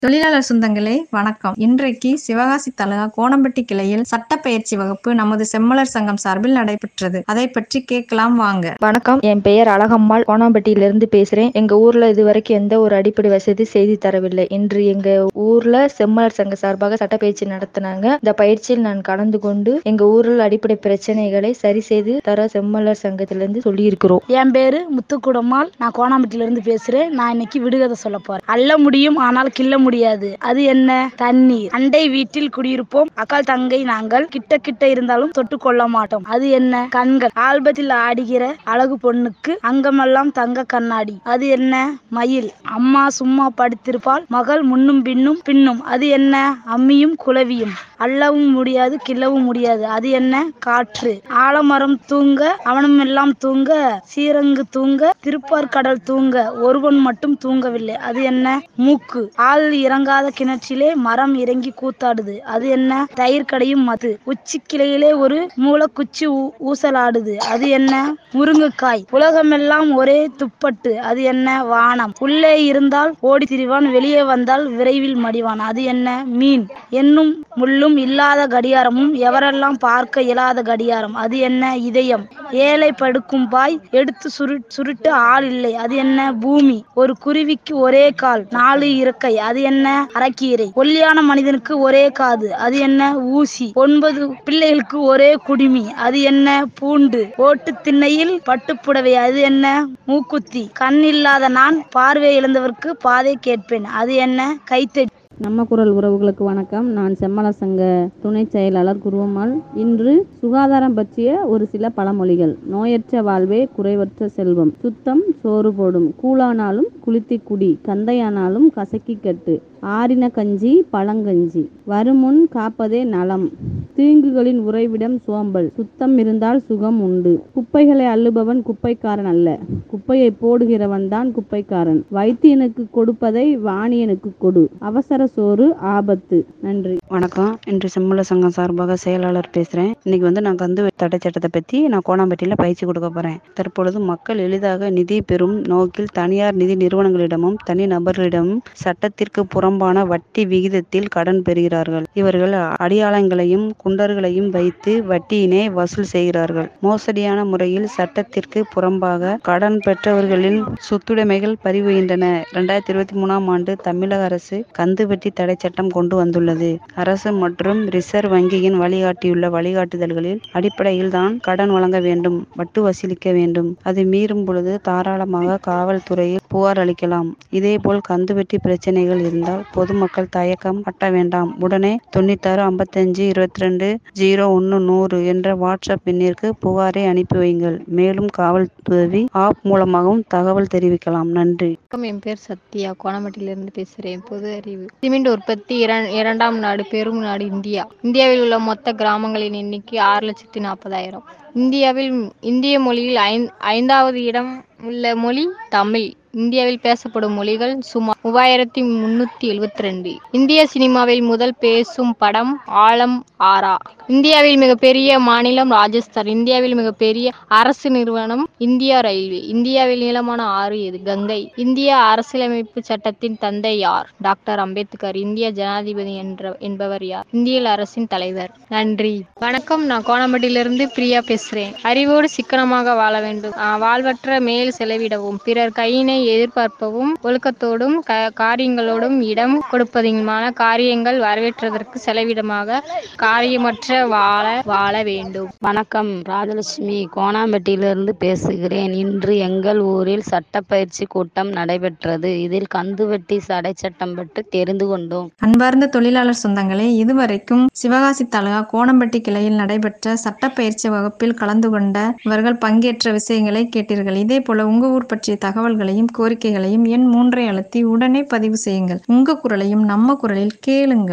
தொழிலாளர் சொந்தங்களே வணக்கம் இன்றைக்கு சிவகாசி தலகா கோணம்பட்டி கிளையில் சட்டப்பயிற்சி வகுப்பு நமது செம்மலர் சங்கம் சார்பில் நடைபெற்றது அதை பற்றி கேட்கலாம் வாங்க வணக்கம் என் பெயர் அழகம்மாள் கோணாம்பட்டியிலிருந்து பேசுறேன் எங்க ஊர்ல இதுவரைக்கும் எந்த ஒரு அடிப்படை வசதி செய்து தரவில்லை இன்று எங்க ஊர்ல செம்மலர் சங்க சார்பாக சட்டப்பயிற்சி நடத்தினாங்க இந்த பயிற்சியில் நான் கலந்து கொண்டு எங்க ஊரில் அடிப்படை பிரச்சனைகளை சரி செய்து தர செம்மலர் சங்கத்திலிருந்து சொல்லி இருக்கிறோம் என் பேரு முத்துக்குடம்மாள் நான் கோணாம்பட்டியில இருந்து பேசுறேன் நான் இன்னைக்கு விடுகதை சொல்ல போறேன் அள்ள முடியும் ஆனால் கிள்ள முடியாது அது என்ன தண்ணீர் அண்டை வீட்டில் குடியிருப்போம் அக்கால் தங்கை நாங்கள் கிட்ட கிட்ட இருந்தாலும் தொட்டு கொள்ள மாட்டோம் அது என்ன கண்கள் ஆல்பத்தில் ஆடுகிற அழகு பொண்ணுக்கு அங்கமெல்லாம் தங்க கண்ணாடி அது என்ன மயில் அம்மா சும்மா படுத்திருப்பாள் மகள் முன்னும் பின்னும் பின்னும் அது என்ன அம்மியும் குளவியும் அள்ளவும் முடியாது கிள்ளவும் முடியாது அது என்ன காற்று ஆலமரம் தூங்க அவனும் எல்லாம் தூங்க சீரங்கு தூங்க திருப்பார்கடல் தூங்க ஒருவன் மட்டும் தூங்கவில்லை அது என்ன மூக்கு ஆள் இறங்காத கிணற்றிலே மரம் இறங்கி கூத்தாடுது அது என்ன தயிர் கடையும் மது உச்சி கிளையிலே ஒரு மூலக்குச்சி ஊ- ஊசலாடுது அது என்ன முருங்கைக்காய் உலகமெல்லாம் ஒரே துப்பட்டு அது என்ன வானம் உள்ளே இருந்தால் ஓடி திரிவான் வெளியே வந்தால் விரைவில் மடிவான் அது என்ன மீன் என்னும் முள்ளும் இல்லாத கடியாரமும் எவரெல்லாம் பார்க்க இயலாத கடியாரம் அது என்ன இதயம் ஏழை படுக்கும் பாய் எடுத்து சுரு சுருட்டு ஆள் இல்லை அது என்ன பூமி ஒரு குருவிக்கு ஒரே கால் நாலு இறக்கை அது என்ன அரைக்கீரை ஒல்லியான மனிதனுக்கு ஒரே காது அது என்ன ஊசி ஒன்பது பிள்ளைகளுக்கு ஒரே குடுமி அது என்ன பூண்டு ஓட்டு திண்ணையில் பட்டுப்புடவை அது என்ன மூக்குத்தி கண் இல்லாத நான் பார்வை இழந்தவருக்கு பாதை கேட்பேன் அது என்ன கைத்தடி நம்ம குரல் உறவுகளுக்கு வணக்கம் நான் செம்மல சங்க துணை செயலாளர் குருவம்மாள் இன்று சுகாதாரம் பற்றிய ஒரு சில பழமொழிகள் நோயற்ற வாழ்வே குறைவற்ற செல்வம் சுத்தம் சோறு போடும் கூழானாலும் குளித்தி குடி கந்தையானாலும் கசக்கி கட்டு ஆறின கஞ்சி பழங்கஞ்சி வருமுன் காப்பதே நலம் தீங்குகளின் உறைவிடம் சோம்பல் சுத்தம் இருந்தால் சுகம் உண்டு குப்பைகளை அள்ளுபவன் குப்பைக்காரன் அல்ல குப்பையை போடுகிறவன் தான் குப்பைக்காரன் வைத்தியனுக்கு கொடுப்பதை வாணியனுக்கு கொடு அவசர சோறு ஆபத்து நன்றி வணக்கம் இன்று செம்மல சங்கம் சார்பாக செயலாளர் பேசுகிறேன் இன்னைக்கு வந்து நான் கந்து தடை சட்டத்தை பற்றி நான் கோணாம்பட்டியில் பயிற்சி கொடுக்க போகிறேன் தற்பொழுது மக்கள் எளிதாக நிதி பெறும் நோக்கில் தனியார் நிதி நிறுவனங்களிடமும் தனி நபர்களிடமும் சட்டத்திற்கு புறம்பான வட்டி விகிதத்தில் கடன் பெறுகிறார்கள் இவர்கள் அடியாளங்களையும் குண்டர்களையும் வைத்து வட்டியினை வசூல் செய்கிறார்கள் மோசடியான முறையில் சட்டத்திற்கு புறம்பாக கடன் பெற்றவர்களின் சொத்துடைமைகள் பறிவுகின்றன இரண்டாயிரத்தி இருபத்தி மூணாம் ஆண்டு தமிழக அரசு கந்து வட்டி தடை சட்டம் கொண்டு வந்துள்ளது அரசு மற்றும் ரிசர்வ் வங்கியின் வழிகாட்டியுள்ள வழிகாட்டுதல்களில் அடிப்படையில் தான் கடன் வழங்க வேண்டும் வட்டு வசூலிக்க வேண்டும் அது மீறும் பொழுது தாராளமாக காவல்துறையில் புகார் அளிக்கலாம் இதேபோல் கந்துவட்டி பிரச்சனைகள் இருந்தால் பொதுமக்கள் தயக்கம் பட்ட வேண்டாம் உடனே தொண்ணூத்தாறு ஐம்பத்தஞ்சு இருபத்தி ரெண்டு ஜீரோ ஒன்று நூறு என்ற வாட்ஸ்அப் எண்ணிற்கு புகாரை அனுப்பி வையுங்கள் மேலும் காவல் உதவி ஆப் மூலமாகவும் தகவல் தெரிவிக்கலாம் நன்றி வணக்கம் என் பேர் சத்யா கோணம்பட்டியிலிருந்து பேசுகிறேன் பொது அறிவு சிமெண்ட் உற்பத்தி இரண்- இரண்டாம் நாடு பெரும் நாடு இந்தியா இந்தியாவில் உள்ள மொத்த கிராமங்களின் எண்ணிக்கை ஆறு லட்சத்தி நாற்பதாயிரம் இந்தியாவில் இந்திய மொழியில் ஐந் ஐந்தாவது இடம் உள்ள மொழி தமிழ் இந்தியாவில் பேசப்படும் மொழிகள் சுமார் மூவாயிரத்தி முன்னூத்தி எழுவத்தி ரெண்டு இந்திய சினிமாவில் முதல் பேசும் படம் ஆலம் ஆரா இந்தியாவில் மிகப்பெரிய மாநிலம் ராஜஸ்தான் இந்தியாவில் மிகப்பெரிய அரசு நிறுவனம் இந்தியா ரயில்வே இந்தியாவில் நீளமான ஆறு எது கங்கை இந்திய அரசியலமைப்பு சட்டத்தின் தந்தை யார் டாக்டர் அம்பேத்கர் இந்திய ஜனாதிபதி என்ற என்பவர் யார் இந்திய அரசின் தலைவர் நன்றி வணக்கம் நான் கோணம்பட்டியிலிருந்து பிரியா பேசுறேன் அறிவோடு சிக்கனமாக வாழ வேண்டும் ஆஹ் வாழ்வற்ற மேல் செலவிடவும் பிறர் கையினை எதிர்பார்ப்பவும் ஒழுக்கத்தோடும் க- காரியங்களோடும் இடம் கொடுப்பதுமான காரியங்கள் வரவேற்றதற்கு செலவிடமாக காரியமற்ற வாழ வாழ வேண்டும் வணக்கம் ராஜலட்சுமி கோணாம்பட்டியிலிருந்து பேசுகிறேன் இன்று எங்கள் ஊரில் சட்டப்பயிற்சி கூட்டம் நடைபெற்றது இதில் கந்துவட்டி தடை சட்டம் பற்றி தெரிந்து கொண்டோம் அன்பார்ந்த தொழிலாளர் சொந்தங்களே இதுவரைக்கும் சிவகாசி தலகா கோணம்பட்டி கிளையில் நடைபெற்ற சட்டப்பயிற்சி வகுப்பில் கலந்து கொண்ட இவர்கள் பங்கேற்ற விஷயங்களை கேட்டீர்கள் இதே போல உங்க ஊர் பற்றிய தகவல்களையும் கோரிக்கைகளையும் எண் மூன்றை அழுத்தி உடனே பதிவு செய்யுங்கள் உங்க குரலையும் நம்ம குரலில் கேளுங்கள்